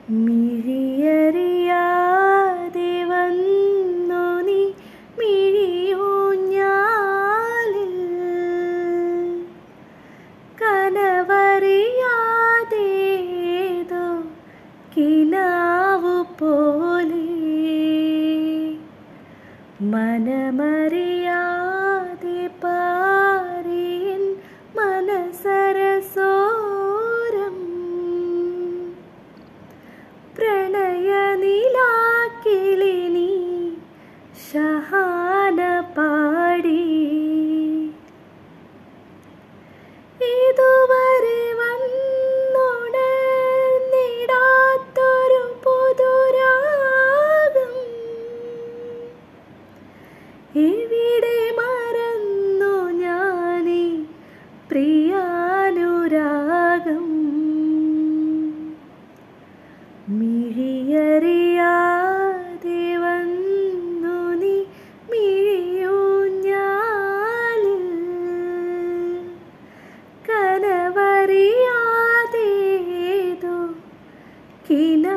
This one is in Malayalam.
മിഴിയറിയാതെ വന്നു നീ മിഴിയൂഞ്ഞാലിൽ കനവറിയാതേതോ കിനാവു പോലെ മനമറിയാതെ പാരിയൻ മനസരസോരം പ്രണയനിലാക്കിളിനി ഷഹാന പാടി ഇതുവരെ വന്നുണർന്നിടാത്തൊരു പുതുരാഗം എവിടെ മറന്നു ഞാനീ പ്രിയാനുരാഗം മിഴിയറിയാതെ വന്നു നീ മിഴിയൂഞ്ഞാലിൽ കനവറിയാതേതോ കിന